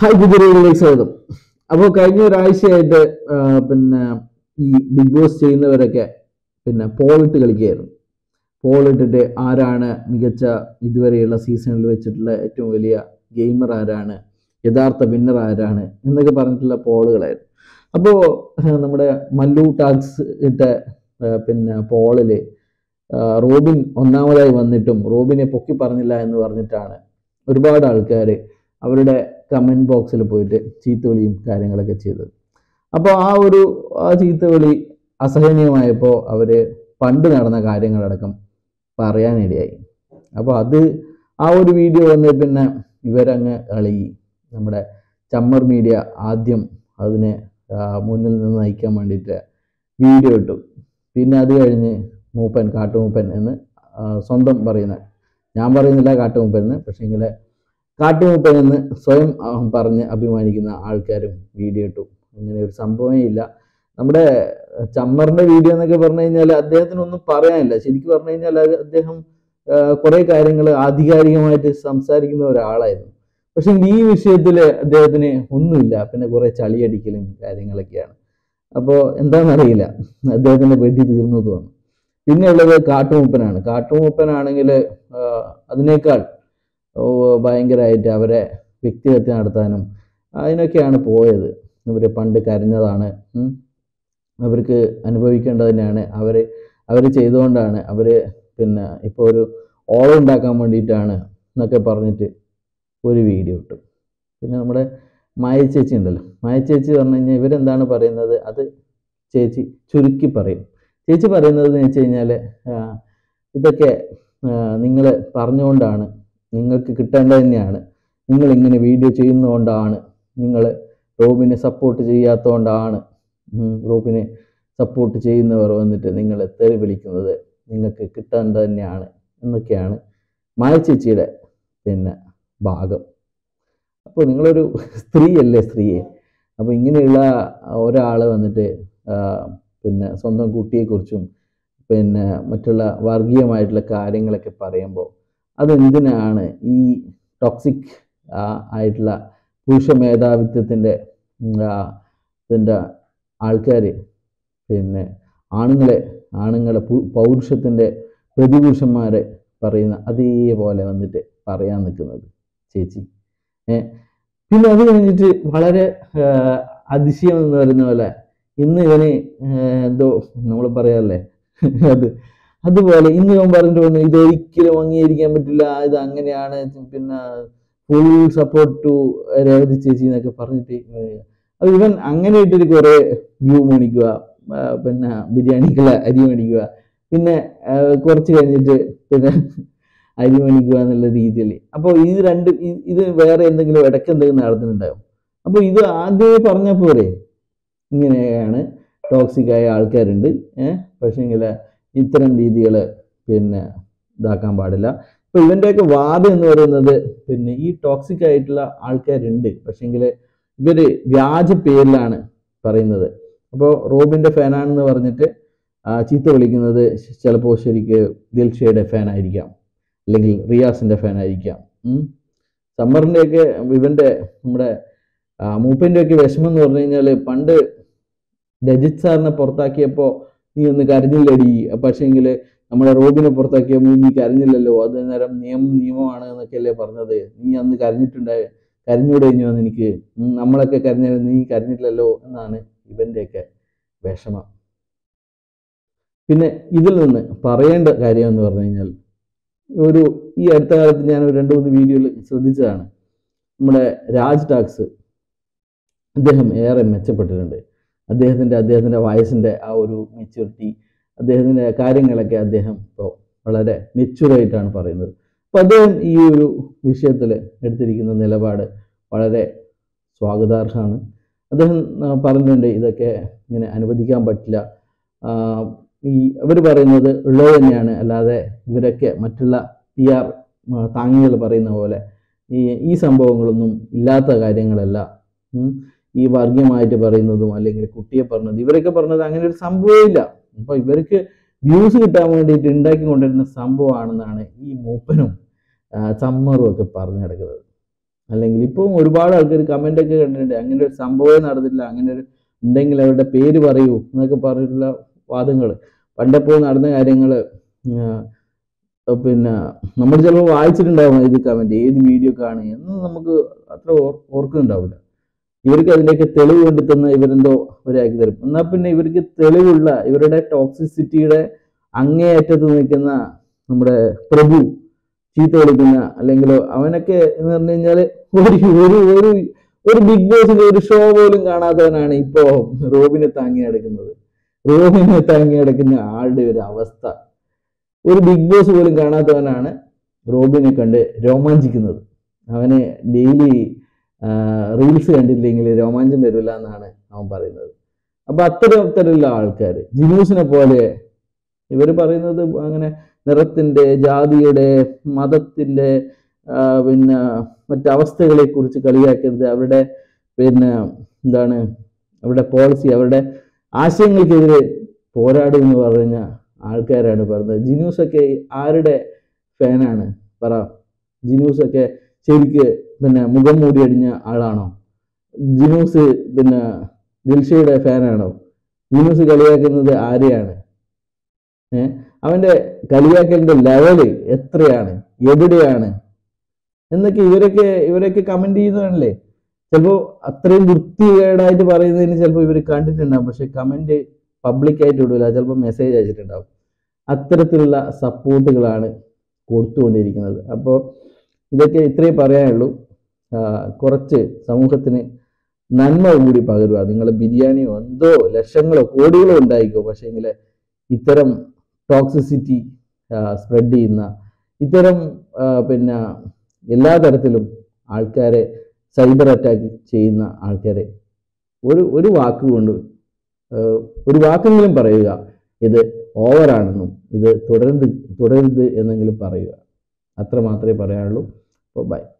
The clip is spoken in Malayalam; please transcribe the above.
ഹായ് കുതിരയിലേക്ക് സ്വാഗതം അപ്പോൾ കഴിഞ്ഞ ഒരാഴ്ചയായിട്ട് ആ, പിന്നെ ഈ ബിഗ് ബോസ് ചെയ്യുന്നവരൊക്കെ പിന്നെ പോളിട്ട് കളിക്കുകയായിരുന്നു പോളിട്ടിട്ട് ആരാണ് മികച്ച ഇതുവരെയുള്ള സീസണിൽ വെച്ചിട്ടുള്ള ഏറ്റവും വലിയ ഗെയിമർ ആരാണ് യഥാർത്ഥ വിന്നർ ആരാണ് എന്നൊക്കെ പറഞ്ഞിട്ടുള്ള പോളുകളായിരുന്നു അപ്പോൾ നമ്മുടെ മല്ലു ടാക്സ് ഇട്ട ആ, പിന്നെ പോളില് ആ, റോബിൻ ഒന്നാമതായി വന്നിട്ടും റോബിനെ പൊക്കി പറഞ്ഞില്ല എന്ന് പറഞ്ഞിട്ടാണ് ഒരുപാട് ആൾക്കാർ അവരുടെ കമൻറ്റ് ബോക്സിൽ പോയിട്ട് ചീത്തവിളിയും കാര്യങ്ങളൊക്കെ ചെയ്തത് അപ്പോൾ ആ ഒരു ആ ചീത്തവിളി അസഹനീയമായപ്പോൾ അവർ പണ്ട് നടന്ന കാര്യങ്ങളടക്കം പറയാനിടയായി അപ്പോൾ അത് ആ ഒരു വീഡിയോ വന്ന് പിന്നെ ഇവരങ്ങ് ഇളകി നമ്മുടെ ചമ്മർ മീഡിയ ആദ്യം അതിനെ ആ, മുന്നിൽ നിന്ന് നയിക്കാൻ വേണ്ടിയിട്ട് വീഡിയോ ഇട്ടു പിന്നെ അത് കഴിഞ്ഞ് മൂപ്പൻ കാട്ടുമൂപ്പൻ എന്ന് ആ, സ്വന്തം പറയുന്ന ഞാൻ പറയുന്നില്ല കാട്ടുമൂപ്പൻ എന്ന് പക്ഷേങ്കിൽ കാട്ടുമൂപ്പൻ എന്ന് സ്വയം ആ, പറഞ്ഞ് അഭിമാനിക്കുന്ന ആൾക്കാരും വീഡിയോ ഇട്ടു ഇങ്ങനെ ഒരു സംഭവമേ ഇല്ല നമ്മുടെ ചമ്മറിന്റെ വീഡിയോ എന്നൊക്കെ പറഞ്ഞു കഴിഞ്ഞാൽ അദ്ദേഹത്തിനൊന്നും പറയാനില്ല ശരിക്കും പറഞ്ഞു കഴിഞ്ഞാൽ അത് അദ്ദേഹം കുറെ കാര്യങ്ങൾ ആധികാരികമായിട്ട് സംസാരിക്കുന്ന ഒരാളായിരുന്നു പക്ഷെ ഈ വിഷയത്തിൽ അദ്ദേഹത്തിന് ഒന്നുമില്ല പിന്നെ കുറെ ചളിയടിക്കലും കാര്യങ്ങളൊക്കെയാണ് അപ്പോൾ എന്താണെന്നറിയില്ല അദ്ദേഹത്തിന്റെ വെടി തീർന്നു തോന്നുന്നു പിന്നെ ഉള്ളത് കാട്ടുമൂപ്പനാണ് കാട്ടുമൂപ്പനാണെങ്കിൽ അതിനേക്കാൾ ഓ, ഭയങ്കരമായിട്ട് അവരെ വ്യക്തിഹത്യ നടത്താനും അതിനൊക്കെയാണ് പോയത് ഇവർ പണ്ട് കരഞ്ഞതാണ് ഉം. അവർക്ക് അനുഭവിക്കേണ്ടത് തന്നെയാണ് അവർ അവർ ചെയ്തുകൊണ്ടാണ് അവർ പിന്നെ ഇപ്പോൾ ഒരു ഓളം ഉണ്ടാക്കാൻ വേണ്ടിയിട്ടാണ് എന്നൊക്കെ പറഞ്ഞിട്ട് ഒരു വീഡിയോ ഇട്ടു പിന്നെ നമ്മുടെ മായ ചേച്ചി ഉണ്ടല്ലോ മായ ചേച്ചി പറഞ്ഞു കഴിഞ്ഞാൽ ഇവരെന്താണ് പറയുന്നത് അത് ചേച്ചി ചുരുക്കി പറയും ചേച്ചി പറയുന്നത് എന്ന് വെച്ച് കഴിഞ്ഞാൽ ഇതൊക്കെ നിങ്ങൾ പറഞ്ഞുകൊണ്ടാണ് നിങ്ങൾക്ക് കിട്ടേണ്ടത് തന്നെയാണ് നിങ്ങൾ ഇങ്ങനെ വീഡിയോ ചെയ്യുന്നതുകൊണ്ടാണ് നിങ്ങൾ റോബിനെ സപ്പോർട്ട് ചെയ്യാത്തതുകൊണ്ടാണ് ഉം, റോബിനെ സപ്പോർട്ട് ചെയ്യുന്നവർ വന്നിട്ട് നിങ്ങളെ തെറി വിളിക്കുന്നത് നിങ്ങൾക്ക് കിട്ടേണ്ടത് തന്നെയാണ് എന്നൊക്കെയാണ് മായ ചേച്ചിയുടെ പിന്നെ ഭാഗം അപ്പോൾ നിങ്ങളൊരു സ്ത്രീയല്ലേ സ്ത്രീയെ അപ്പോൾ ഇങ്ങനെയുള്ള ഒരാൾ വന്നിട്ട് ആ, പിന്നെ സ്വന്തം കുട്ടിയെക്കുറിച്ചും പിന്നെ മറ്റുള്ള വർഗീയമായിട്ടുള്ള കാര്യങ്ങളൊക്കെ പറയുമ്പോൾ അതെന്തിനാണ് ഈ ടോക്സിക് ആയിട്ടുള്ള പുരുഷ മേധാവിത്വത്തിൻ്റെ ഇതിൻ്റെ ആൾക്കാർ പിന്നെ ആണുങ്ങളെ ആണുങ്ങളെ പു- പൗരുഷത്തിൻ്റെ പ്രതിപുരുഷന്മാരെ പറയുന്ന അതേപോലെ വന്നിട്ട് പറയാൻ നിൽക്കുന്നത് ചേച്ചി ഏ പിന്നെ അത് കഴിഞ്ഞിട്ട് വളരെ ആ, അതിശയം എന്ന് പറയുന്ന പോലെ ഇന്ന് ഇവന് ആ, എന്തോ നമ്മൾ പറയാറില്ലേ അത് അതുപോലെ ഇന്ന് ഇവൻ പറഞ്ഞിട്ട് വന്നു ഇതൊരിക്കലും അംഗീകരിക്കാൻ പറ്റില്ല ഇത് അങ്ങനെയാണ് പിന്നെ ഫുൾ സപ്പോർട്ട് ടു രേവതി ചേച്ചി എന്നൊക്കെ പറഞ്ഞിട്ട് ഏർ അത് ഇവൻ അങ്ങനെ ഇട്ടിട്ട് കുറെ വ്യൂ മേടിക്കുക ആ, പിന്നെ ബിരിയാണിക്കുള്ള അരി മേടിക്കുക പിന്നെ ആ, കുറച്ച് കഴിഞ്ഞിട്ട് പിന്നെ അരി മേടിക്കുക എന്നുള്ള രീതിയിൽ അപ്പോൾ ഇത് രണ്ട് ഇ- ഇത് വേറെ എന്തെങ്കിലും ഇടയ്ക്ക് എന്തെങ്കിലും നടന്നിട്ടുണ്ടാവും അപ്പോൾ ഇത് ആദ്യമേ പറഞ്ഞ പോരെ ഇങ്ങനെയാണ് ടോക്സിക് ആയ ആൾക്കാരുണ്ട് ഏഹ് പക്ഷേങ്കിൽ ഇത്തരം രീതികൾ പിന്നെ ഇതാക്കാൻ പാടില്ല ഇപ്പൊ ഇവന്റെയൊക്കെ വാദം എന്ന് പറയുന്നത് പിന്നെ ഈ ടോക്സിക് ആയിട്ടുള്ള ആൾക്കാരുണ്ട് പക്ഷേങ്കിൽ ഇവര് വ്യാജ പേരിലാണ് പറയുന്നത് അപ്പോൾ റോബിന്റെ ഫാനാണെന്ന് പറഞ്ഞിട്ട് ആ, ചീത്ത വിളിക്കുന്നത് ചിലപ്പോൾ ശരിക്ക് ദിൽഷയുടെ ഫാൻ ആയിരിക്കാം അല്ലെങ്കിൽ റിയാസിന്റെ ഫാൻ ആയിരിക്കാം ഉം. സമ്മറിന്റെയൊക്കെ ഇവന്റെ നമ്മുടെ ആ, മൂപ്പന്റെയൊക്കെ വിഷമം എന്ന് പറഞ്ഞു കഴിഞ്ഞാൽ പണ്ട് രജിത് സാറിനെ പുറത്താക്കിയപ്പോൾ നീ ഒന്ന് കരഞ്ഞില്ലടി പക്ഷേങ്കിൽ നമ്മുടെ റോബിനെ പുറത്താക്കിയപ്പോൾ നീ കരഞ്ഞില്ലല്ലോ അത് നേരം നിയമം നിയമമാണ് എന്നൊക്കെയല്ലേ പറഞ്ഞത് നീ അന്ന് കരഞ്ഞിട്ടുണ്ടായ കരഞ്ഞൂടെ കഴിഞ്ഞു എന്ന് എനിക്ക് ഉം, നമ്മളൊക്കെ കരഞ്ഞ നീ കരഞ്ഞിട്ടില്ലല്ലോ എന്നാണ് ഇവന്റെയൊക്കെ വിഷമം പിന്നെ ഇതിൽ നിന്ന് പറയേണ്ട കാര്യം എന്ന് പറഞ്ഞു കഴിഞ്ഞാൽ ഒരു ഈ അടുത്ത കാലത്ത് ഞാൻ ഒരു രണ്ട് മൂന്ന് വീഡിയോയിൽ ശ്രദ്ധിച്ചതാണ് നമ്മുടെ രാജ് ടാക്സ് അദ്ദേഹം ഏറെ മെച്ചപ്പെട്ടിട്ടുണ്ട് അദ്ദേഹത്തിൻ്റെ അദ്ദേഹത്തിൻ്റെ വയസ്സിൻ്റെ ആ ഒരു മെച്യൂരിറ്റി അദ്ദേഹത്തിൻ്റെ കാര്യങ്ങളൊക്കെ അദ്ദേഹം ഇപ്പോൾ വളരെ മെച്യൂറായിട്ടാണ് പറയുന്നത് അപ്പോൾ അദ്ദേഹം ഈ ഒരു വിഷയത്തിൽ എടുത്തിരിക്കുന്ന നിലപാട് വളരെ സ്വാഗതാർഹമാണ് അദ്ദേഹം ആ, പറഞ്ഞിട്ടുണ്ട് ഇതൊക്കെ ഇങ്ങനെ അനുവദിക്കാൻ പറ്റില്ല ആ, ഈ അവർ പറയുന്നത് ഉള്ളത് തന്നെയാണ് അല്ലാതെ ഇവരൊക്കെ മറ്റുള്ള പി ആർ താങ്ങികൾ പറയുന്ന പോലെ ഈ ഈ സംഭവങ്ങളൊന്നും ഇല്ലാത്ത കാര്യങ്ങളല്ല ഉം. ഈ വർഗീയമായിട്ട് പറയുന്നതും അല്ലെങ്കിൽ കുട്ടിയെ പറഞ്ഞത് ഇവരൊക്കെ പറഞ്ഞത് അങ്ങനെ ഒരു സംഭവമില്ല അപ്പൊ ഇവർക്ക് വ്യൂസ് കിട്ടാൻ വേണ്ടിയിട്ട് ഉണ്ടാക്കി കൊണ്ടിരുന്ന സംഭവമാണെന്നാണ് ഈ മൂപ്പനും ആ, ചമ്മറും ഒക്കെ പറഞ്ഞു കിടക്കുന്നത് അല്ലെങ്കിൽ ഇപ്പം ഒരുപാട് ആൾക്കാർ കമൻ്റ് ഒക്കെ കണ്ടിട്ടുണ്ട് അങ്ങനെ ഒരു സംഭവം നടന്നില്ല അങ്ങനെ ഒരു ഉണ്ടെങ്കിൽ അവരുടെ പേര് പറയൂ എന്നൊക്കെ പറഞ്ഞിട്ടുള്ള വാദങ്ങൾ പണ്ടപ്പോൾ നടന്ന കാര്യങ്ങൾ പിന്നെ നമ്മൾ ചിലപ്പോൾ വായിച്ചിട്ടുണ്ടാവും ഇത് കമൻറ്റ് ഏത് വീഡിയോ കാണുക എന്ന് നമുക്ക് അത്ര ഓർ- ഓർക്കുന്നുണ്ടാവില്ല ഇവർക്ക് അതിൻ്റെയൊക്കെ തെളിവ് കണ്ടെത്തുന്ന ഇവരെന്തോ ഒരാക്കി തരും എന്നാൽ പിന്നെ ഇവർക്ക് തെളിവുള്ള ഇവരുടെ ടോക്സിസിറ്റിയുടെ അങ്ങേയറ്റത്ത് നിൽക്കുന്ന നമ്മുടെ പ്രഭു ചീത്ത വിളിക്കുന്ന അല്ലെങ്കിൽ അവനൊക്കെ എന്ന് പറഞ്ഞു കഴിഞ്ഞാൽ ഒരു ഒരു ഒരു ഒരു ബിഗ് ബോസിന്റെ ഒരു ഷോ പോലും കാണാത്തവനാണ് ഇപ്പോ റോബിനെ താങ്ങി നടക്കുന്നത് റോബിനെ താങ്ങി നടക്കുന്ന ആളുടെ ഒരു അവസ്ഥ ഒരു ബിഗ് ബോസ് പോലും കാണാത്തവനാണ് റോബിനെ കണ്ട് രോമാഞ്ചിക്കുന്നത് അവന് ഡെയിലി റീൽസ് കണ്ടില്ലെങ്കിൽ രോമാഞ്ചം വരില്ല എന്നാണ് അവൻ പറയുന്നത് അപ്പൊ അത്തരം അത്തരമുള്ള ആൾക്കാർ ജിനൂസിനെ പോലെ ഇവർ പറയുന്നത് അങ്ങനെ നിറത്തിന്റെ ജാതിയുടെ മതത്തിന്റെ ആ, പിന്നെ മറ്റവസ്ഥകളെ കുറിച്ച് കളിയാക്കരുത് അവരുടെ പിന്നെ എന്താണ് അവരുടെ പോളിസി അവരുടെ ആശയങ്ങൾക്കെതിരെ പോരാടും എന്ന് പറഞ്ഞ ആൾക്കാരാണ് പറഞ്ഞത് ജിനൂസൊക്കെ ആരുടെ ഫാനാണ് പറ ജിനൂസൊക്കെ ശരിക്ക് പിന്നെ മുഖം മൂടി അടിഞ്ഞ ആളാണോ ജിനൂസ് പിന്നെ ദിൽഷയുടെ ഫാനാണോ ജിനൂസ് കളിയാക്കുന്നത് ആരെയാണ് ഏഹ് അവന്റെ കളിയാക്കലിന്റെ ലെവല് എത്രയാണ് എവിടെയാണ് എന്നൊക്കെ ഇവരൊക്കെ ഇവരൊക്കെ കമന്റ് ചെയ്യുന്നതാണല്ലേ ചിലപ്പോൾ അത്രയും വൃത്തികേടായിട്ട് പറയുന്നതിന് ചിലപ്പോൾ ഇവർ കണ്ടിട്ടുണ്ടാവും പക്ഷെ കമന്റ് പബ്ലിക്കായിട്ട് ഇടൂല ചിലപ്പോൾ മെസ്സേജ് അയച്ചിട്ടുണ്ടാവും അത്തരത്തിലുള്ള സപ്പോർട്ടുകളാണ് കൊടുത്തുകൊണ്ടിരിക്കുന്നത് അപ്പോൾ ഇതൊക്കെ ഇത്രേ പറയാനുള്ളൂ ആ, കുറച്ച് സമൂഹത്തിന് നന്മ കൂടി പകരുക നിങ്ങൾ ബിരിയാണിയോ എന്തോ ലക്ഷങ്ങളോ കോടികളോ ഉണ്ടായിക്കോ പക്ഷേ എങ്കിൽ ഇത്തരം ടോക്സിസിറ്റി സ്പ്രെഡ് ചെയ്യുന്ന ഇത്തരം ആ, പിന്നെ എല്ലാ തരത്തിലും ആൾക്കാരെ സൈബർ അറ്റാക്ക് ചെയ്യുന്ന ആൾക്കാരെ ഒരു ഒരു വാക്കുകൊണ്ട് ആ, ഒരു വാക്കെങ്കിലും പറയുക ഇത് ഓവറാണെന്നും ഇത് തുടരുത് തുടരുത് എന്നെങ്കിലും പറയുക അത്ര മാത്രമേ പറയാനുള്ളൂ അപ്പോൾ ബൈ